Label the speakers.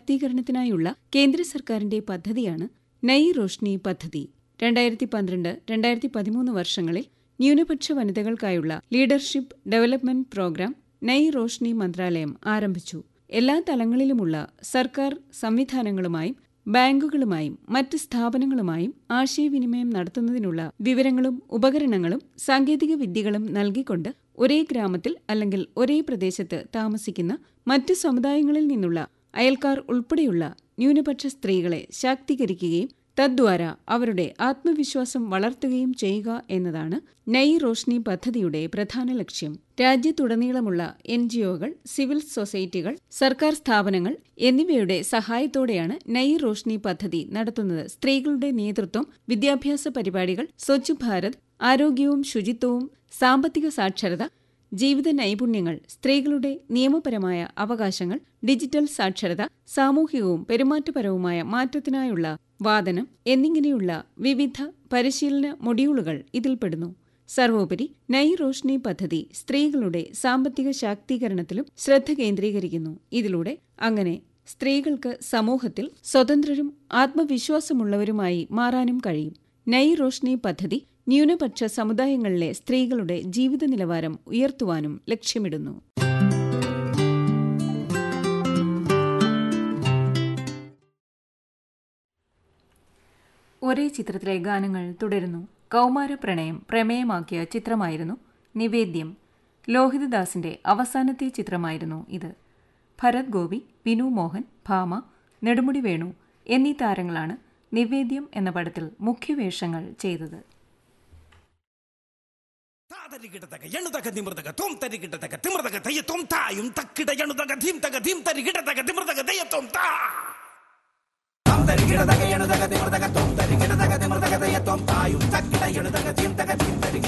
Speaker 1: ശാക്തീകരണത്തിനായുള്ള കേന്ദ്ര സർക്കാരിന്റെ പദ്ധതിയാണ് നയി റോഷ്നി പദ്ധതി രണ്ടായിരത്തി പന്ത്രണ്ട് രണ്ടായിരത്തി പതിമൂന്ന് വർഷങ്ങളിൽ ന്യൂനപക്ഷ വനിതകൾക്കായുള്ള leadership development program Nai Roshni മന്ത്രാലയം ആരംഭിച്ചു എല്ലാ തലങ്ങളിലുമുള്ള സർക്കാർ സംവിധാനങ്ങളുമായും ബാങ്കുകളുമായും മറ്റ് സ്ഥാപനങ്ങളുമായും ആശയവിനിമയം നടത്തുന്നതിനുള്ള വിവരങ്ങളും ഉപകരണങ്ങളും സാങ്കേതിക വിദ്യകളും നൽകിക്കൊണ്ട് ഒരേ ഗ്രാമത്തിൽ അല്ലെങ്കിൽ ഒരേ പ്രദേശത്ത് താമസിക്കുന്ന മറ്റ് സമുദായങ്ങളിൽ നിന്നുള്ള അയൽക്കാർ ഉൾപ്പെടെയുള്ള ന്യൂനപക്ഷ സ്ത്രീകളെ ശാക്തീകരിക്കുകയും തദ്വാര അവരുടെ ആത്മവിശ്വാസം വളർത്തുകയും ചെയ്യുക എന്നതാണ് നൈ റോഷ്നി പദ്ധതിയുടെ പ്രധാന ലക്ഷ്യം രാജ്യത്തുടനീളമുള്ള എൻ ജിഒകൾ സിവിൽ സൊസൈറ്റികൾ സർക്കാർ സ്ഥാപനങ്ങൾ എന്നിവയുടെ സഹായത്തോടെയാണ് നൈ റോഷ്നി പദ്ധതി നടത്തുന്നത് സ്ത്രീകളുടെ നേതൃത്വം വിദ്യാഭ്യാസ പരിപാടികൾ സ്വച്ഛ് ഭാരത് ആരോഗ്യവും ശുചിത്വവും സാമ്പത്തിക സാക്ഷരത ജീവിത നൈപുണ്യങ്ങൾ സ്ത്രീകളുടെ നിയമപരമായ അവകാശങ്ങൾ ഡിജിറ്റൽ സാക്ഷരത സാമൂഹികവും പെരുമാറ്റപരവുമായ മാറ്റത്തിനായുള്ള വാദനം എന്നിങ്ങനെയുള്ള വിവിധ പരിശീലന മൊഡ്യൂളുകൾ ഇതിൽപ്പെടുന്നു സർവോപരി നൈ റോഷ്നി പദ്ധതി സ്ത്രീകളുടെ സാമ്പത്തിക ശാക്തീകരണത്തിലും ശ്രദ്ധ കേന്ദ്രീകരിക്കുന്നു ഇതിലൂടെ അങ്ങനെ സ്ത്രീകൾക്ക് സമൂഹത്തിൽ സ്വതന്ത്രരും ആത്മവിശ്വാസമുള്ളവരുമായി മാറാനും കഴിയും നൈ റോഷ്നി പദ്ധതി ന്യൂനപക്ഷ സമുദായങ്ങളിലെ സ്ത്രീകളുടെ ജീവിത നിലവാരം ഉയർത്തുവാനും ലക്ഷ്യമിടുന്നു ഒരേ ചിത്രത്തിലെ ഗാനങ്ങൾ തുടരുന്നു കൗമാര പ്രണയം പ്രമേയമാക്കിയ ചിത്രമായിരുന്നു നിവേദ്യം ലോഹിതദാസിന്റെ അവസാനത്തെ ചിത്രമായിരുന്നു ഇത് ഭരത് ഗോപി വിനു മോഹൻ ഭാമ നെടുമുടി വേണു എന്നീ താരങ്ങളാണ് നിവേദ്യം എന്ന പടത്തിൽ മുഖ്യവേഷങ്ങൾ ചെയ്തത്
Speaker 2: ತಾದರಿಗಿಡದಾಗ ಎಣ್ಣುದಾಗ ನಿಮೃದಾಗ ತೋಮ್ ತರಿಗಿಡದಾಗ ತಿಮೃದಾಗ ದಯ್ಯ ತೋಮ್ ತಾಯುಂ ತಕ್ಕಿಡ ಎಣ್ಣುದಾಗ ಧೀಮ್ ತಗ ಧೀಮ್ ತರಿಗಿಡದಾಗ ತಿಮೃದಾಗ ದಯ್ಯ ತೋಮ್ ತಾ ತಾಮ್ ತರಿಗಿಡದಾಗ ಎಣ್ಣುದಾಗ ತಿಮೃದಾಗ ತೋಮ್ ತರಿಗಿಡದಾಗ ತಿಮೃದಾಗ ದಯ್ಯ ತೋಮ್ ತಾಯುಂ ತಕ್ಕಿಡ ಎಣ್ಣುದಾಗ ಧೀಮ್ ತಗ ಧೀಮ್ ತರಿ